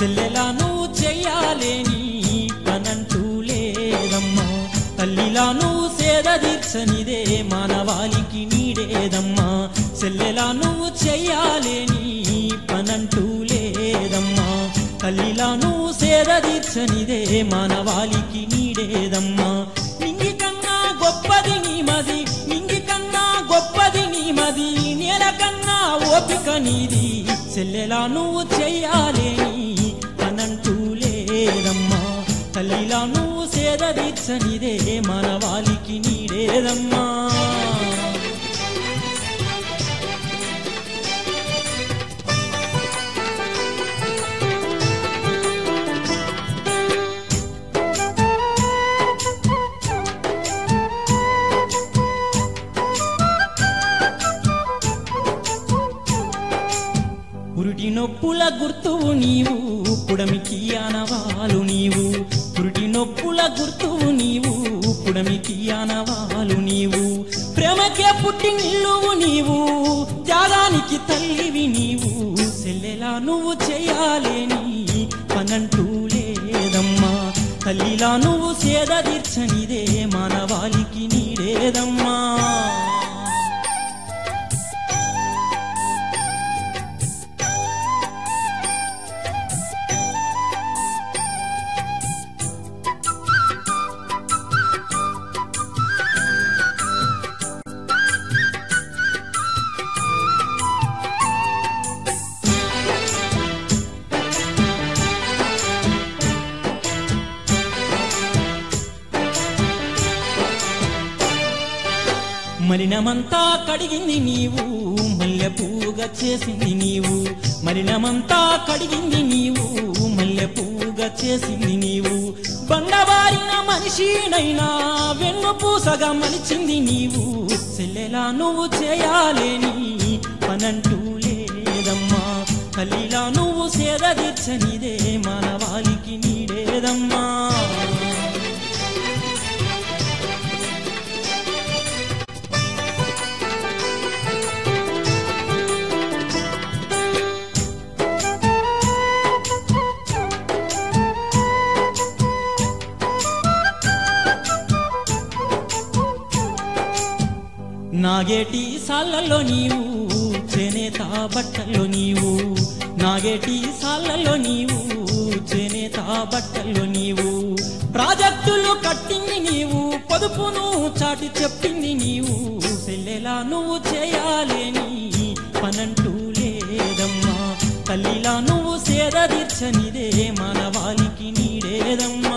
చెల్లెలా నువ్వు చెయ్యాలేని పనంటూ లేదమ్మా తల్లిలా నువ్వు సేద తీర్చనిదే మానవాళికి నీడేదమ్మా చెల్లెలా నువ్వు చెయ్యాలేని పనంటూ లేదమ్మా తల్లిలా నువ్వు సేద తీర్చనిదే మానవాళికి నీడేదమ్మా నింగి కన్నా గొప్పది నీ మది నింగి కన్నా గొప్పది నీ మది నేల కన్నా ఓపిక నీది చెల్లెలా నువ్వు చెయ్యాలేని పనంటూ లేదమ్మా తల్లిలా నువ్వు సేద తీర్చనిదే మానవాళికి నీడేదమ్మా పురుటి నొప్పుల గుర్తువు నీవు పుడమికి ఆనవాలు నీవు పురుటి నొప్పుల గుర్తువు నీవు పుడమికి ఆనవాలు నీవు ప్రేమకే పుట్టి నిల్లువు నీవు త్యాగానికి తల్లివి నీవు సెల్లెలా నువ్వు చేయాలేని పనంటూ లేదమ్మా తల్లిలా నువ్వు సేద తీర్చనిదే మానవాళికి నీడేదమ్మా మలినమంతా కడిగింది నీవు మల్లె పూగా చేసింది నీవు మలినమంతా కడిగింది నీవు మల్లె పూగా చేసింది నీవు బండబారిన మనిషినైనా వెన్ను పూసగా మలిచింది నీవు చెల్లెలా నువ్వు చేయాలేని పనంటూ లేదమ్మా తల్లిలా నువ్వు సేద తీర్చనిదే మానవాళికి నీడేదమ్మా నాగేటి సాళ్ళల్లో నీవు చేనేత బట్టల్లో నీవు నాగేటి సాళ్ళల్లో నీవు చేనేత బట్టల్లో నీవు ప్రాజెక్టులు కట్టింది నీవు పొదుపును చాటి చెప్పింది నీవు సెల్లెలా నువ్వు చేయాలేని పనంటూ లేదమ్మా తల్లిలా నువ్వు సేద తీర్చనిదే మానవాళికి నీడేదమ్మా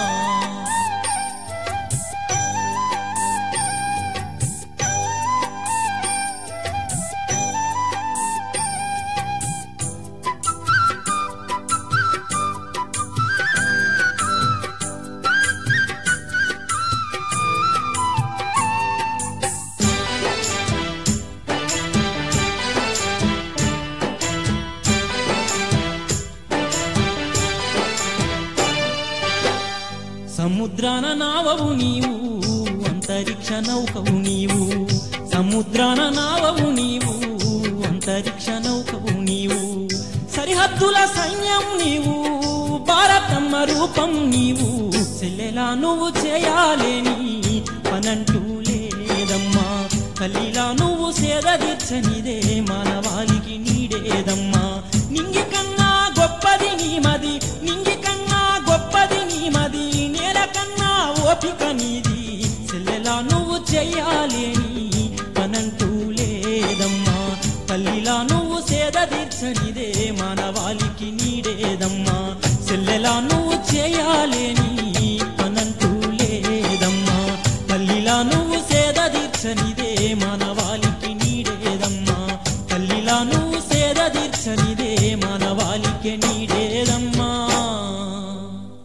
సముద్రాన నావవు నీవు అంతరిక్ష నౌకవు నీవు సముద్రాన నావవు నీవు అంతరిక్ష నౌకవు నీవు సరిహద్దుల సైన్యం నీవు భారతమ్మ రూపం నీవు చెల్లెలా నువ్వు చేయాలేని పనంటూ లేదమ్మా తల్లిలా నువ్వు సేద తీర్చనిదే మానవాళికి నీడేదమ్మా నింగి కన్నా గొప్పది నీ మది నింగి కన్నా గొప్పది నీ మది నేల కన్నా ఓపిక నీది చెల్లెలా నువ్వు చెయ్యాలేని పనంటూ లేదమ్మా తల్లిలా నువ్వు సేద తీర్చనిదే మానవాళికి నీడేదమ్మా చెల్లెలా నువ్వు చేయాలేని పనంటూ లేదమ్మా తల్లిలా నువ్వు సేద తీర్చనిదే మానవాళికి నీడేదమ్మా తల్లిలా నువ్వు సేద తీర్చనిదే మానవాళికి నీడే